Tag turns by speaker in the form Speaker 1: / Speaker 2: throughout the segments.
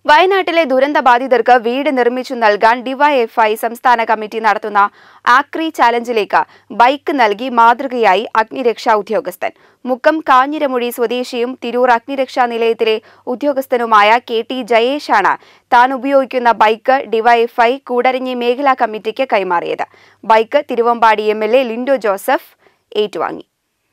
Speaker 1: വയനാട്ടിലെ ദുരന്തബാധിതർക്ക് വീട് നിർമ്മിച്ചു നൽകാൻ ഡിവൈഎഫ്ഐ സംസ്ഥാന കമ്മിറ്റി നടത്തുന്ന ആക്രി ചാലഞ്ചിലേക്ക് ബൈക്ക് നൽകി മാതൃകയായി അഗ്നിരക്ഷാ ഉദ്യോഗസ്ഥൻ മുക്കം കാഞ്ഞിരമൊഴി സ്വദേശിയും തിരൂർ അഗ്നിരക്ഷാ നിലയത്തിലെ ഉദ്യോഗസ്ഥനുമായ കെ ടി ജയേഷാണ് താൻ ഉപയോഗിക്കുന്ന ബൈക്ക് ഡിവൈഎഫ്ഐ കൂടരഞ്ഞി മേഖലാ കമ്മിറ്റിക്ക് കൈമാറിയത് bike Thiruvambady M L A Lindo Joseph ഏറ്റുവാങ്ങി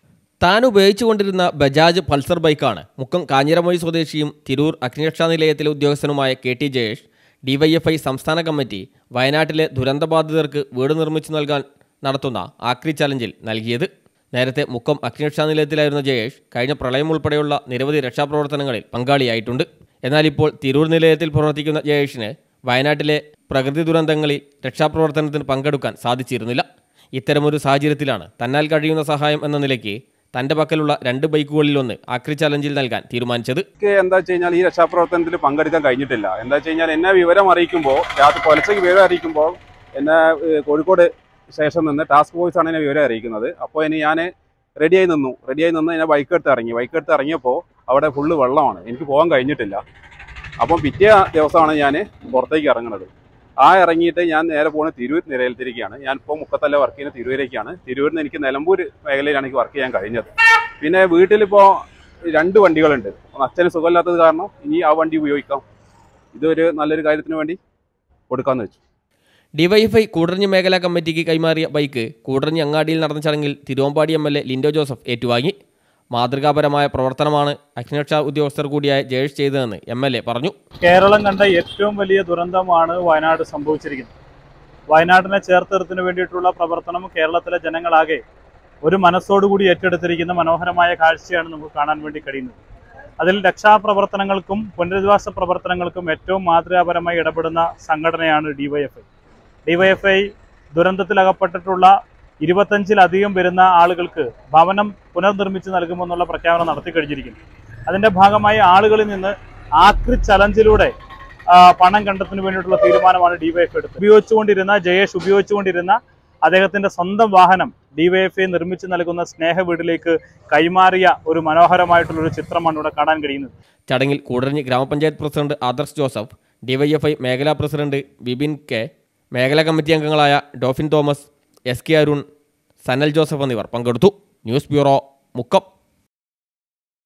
Speaker 2: താൻ ഉപയോഗിച്ചുകൊണ്ടിരുന്ന ബജാജ് പൾസർ ബൈക്കാണ് മുക്കം കാഞ്ഞിരമൊഴി സ്വദേശിയും തിരൂർ അഗ്നിരക്ഷാ നിലയത്തിലെ ഉദ്യോഗസ്ഥനുമായ കെ ടി ജയേഷ് ഡിവൈഎഫ്ഐ സംസ്ഥാന കമ്മിറ്റി വയനാട്ടിലെ ദുരന്തബാധിതർക്ക് വീട് നിർമ്മിച്ചു നൽകാൻ നടത്തുന്ന ആക്രി ചലഞ്ചിൽ നൽകിയത് നേരത്തെ മുക്കം അഗ്നിരക്ഷാ നിലയത്തിലായിരുന്ന ജയേഷ് കഴിഞ്ഞ പ്രളയം ഉൾപ്പെടെയുള്ള നിരവധി രക്ഷാപ്രവർത്തനങ്ങളിൽ പങ്കാളിയായിട്ടുണ്ട് എന്നാൽ ഇപ്പോൾ തിരൂർ നിലയത്തിൽ പ്രവർത്തിക്കുന്ന ജയേഷിന് വയനാട്ടിലെ പ്രകൃതി ദുരന്തങ്ങളിൽ രക്ഷാപ്രവർത്തനത്തിന് പങ്കെടുക്കാൻ സാധിച്ചിരുന്നില്ല ഇത്തരമൊരു സാഹചര്യത്തിലാണ് തന്നാൽ കഴിയുന്ന സഹായം എന്ന നിലയ്ക്ക് തന്റെ പക്കലുള്ള രണ്ട് ബൈക്കുകളിലൊന്ന് ആക്രി ചലഞ്ചിൽ നൽകാൻ തീരുമാനിച്ചത്
Speaker 3: എനിക്ക് എന്താ വെച്ച് കഴിഞ്ഞാൽ ഈ രക്ഷാപ്രവർത്തനത്തിൽ പങ്കെടുക്കാൻ കഴിഞ്ഞിട്ടില്ല എന്താ വെച്ച് കഴിഞ്ഞാൽ എന്നെ വിവരം അറിയിക്കുമ്പോൾ രാത്രി പുലച്ചയ്ക്ക് വിവരം അറിയിക്കുമ്പോൾ എന്നെ ഏഹ്, കോഴിക്കോട് സ്റ്റേഷൻ നിന്ന് ടാസ്ക് ഫോഴ്സ് ആണ് എന്നെ വിവരം അറിയിക്കുന്നത് അപ്പോൾ ഇനി ഞാൻ റെഡിയായി നിന്നു റെഡിയായി നിന്ന് ഞാൻ ബൈക്ക് എടുത്ത് ഇറങ്ങി ബൈക്ക് എടുത്ത് ഇറങ്ങിയപ്പോൾ അവിടെ ഫുള്ള് വെള്ളമാണ് എനിക്ക് പോകാൻ കഴിഞ്ഞിട്ടില്ല അപ്പം പിറ്റേ ദിവസമാണ് ഞാൻ പുറത്തേക്ക് ഇറങ്ങുന്നത് ആ ഇറങ്ങിയിട്ട് ഞാൻ നേരെ പോകുന്ന തിരൂർ നിലയിലത്തിരിക്കുകയാണ് ഞാൻ ഇപ്പോൾ മുക്കത്തല്ല വർക്ക് ചെയ്യുന്ന തിരൂരേക്കാണ് തിരൂരിൽ നിന്ന് എനിക്ക് നിലമ്പൂർ മേഖലയിലാണ് എനിക്ക് വർക്ക് ചെയ്യാൻ കഴിഞ്ഞത് പിന്നെ വീട്ടിലിപ്പോൾ രണ്ട് വണ്ടികളുണ്ട് ഒന്ന് അച്ഛന് സുഖമില്ലാത്തത് കാരണം ഇനി ആ വണ്ടി ഉപയോഗിക്കാം ഇതൊരു നല്ലൊരു കാര്യത്തിന് വേണ്ടി കൊടുക്കാമെന്ന് വെച്ചു
Speaker 2: ഡിവൈഎഫ്ഐ കൂടരഞ്ഞി മേഖലാ കമ്മിറ്റിക്ക് കൈമാറിയ ബൈക്ക് കൂടരഞ്ഞി അങ്ങാടിയിൽ നടന്ന ചടങ്ങിൽ Thiruvambady M L A Lindo Joseph ഏറ്റുവാങ്ങി മാതൃകാപരമായ പ്രവർത്തനമാണ് അഗ്നിരക്ഷാ ഉദ്യോഗസ്ഥർ കൂടിയായ ജയേഷ് ചെയ്തതെന്ന് എം എൽ എ പറഞ്ഞു
Speaker 4: കേരളം കണ്ട ഏറ്റവും വലിയ ദുരന്തമാണ് വയനാട് സംഭവിച്ചിരിക്കുന്നത് വയനാടിനെ ചേർത്തിടത്തിന് വേണ്ടിയിട്ടുള്ള പ്രവർത്തനം കേരളത്തിലെ ജനങ്ങളാകെ ഒരു മനസ്സോടുകൂടി ഏറ്റെടുത്തിരിക്കുന്ന മനോഹരമായ കാഴ്ചയാണ് നമുക്ക് കാണാൻ വേണ്ടി കഴിയുന്നത് അതിൽ രക്ഷാപ്രവർത്തനങ്ങൾക്കും പുനരധിവാസ പ്രവർത്തനങ്ങൾക്കും ഏറ്റവും മാതൃകാപരമായി ഇടപെടുന്ന സംഘടനയാണ് ഡിവൈഎഫ്ഐ ഡിവൈഎഫ്ഐ ദുരന്തത്തിലകപ്പെട്ടിട്ടുള്ള ഇരുപത്തഞ്ചിലധികം വരുന്ന ആളുകൾക്ക് ഭവനം പുനർനിർമ്മിച്ച് നൽകുമെന്നുള്ള പ്രഖ്യാപനം നടത്തി കഴിഞ്ഞിരിക്കുന്നു അതിന്റെ ഭാഗമായി ആളുകളിൽ നിന്ന് ആക്രി ചലഞ്ചിലൂടെ ആ, പണം കണ്ടെത്തുന്നതിന് വേണ്ടിയിട്ടുള്ള തീരുമാനമാണ് ഡിവൈഎഫ് എടുത്തത് ഉപയോഗിച്ചുകൊണ്ടിരുന്ന ജയേഷ് ഉപയോഗിച്ചുകൊണ്ടിരുന്ന അദ്ദേഹത്തിന്റെ സ്വന്തം വാഹനം ഡിവൈഎഫ്ഐ നിർമ്മിച്ചു നൽകുന്ന സ്നേഹ വീട്ടിലേക്ക് കൈമാറിയ ഒരു മനോഹരമായിട്ടുള്ള ഒരു ചിത്രമാണ് ഇവിടെ കാണാൻ കഴിയുന്നത്
Speaker 2: ചടങ്ങിൽ കൂടരഞ്ഞി ഗ്രാമപഞ്ചായത്ത് പ്രസിഡന്റ് ആദർശ് ജോസഫ് ഡിവൈഎഫ്ഐ മേഖലാ പ്രസിഡന്റ് ബിബിൻ കെ മേഖലാ കമ്മിറ്റി അംഗങ്ങളായ ഡോഫിൻ Thomas S K Arun Sanal Joseph എന്നിവർ പങ്കെടുത്തു ന്യൂസ് ബ്യൂറോ മുക്കം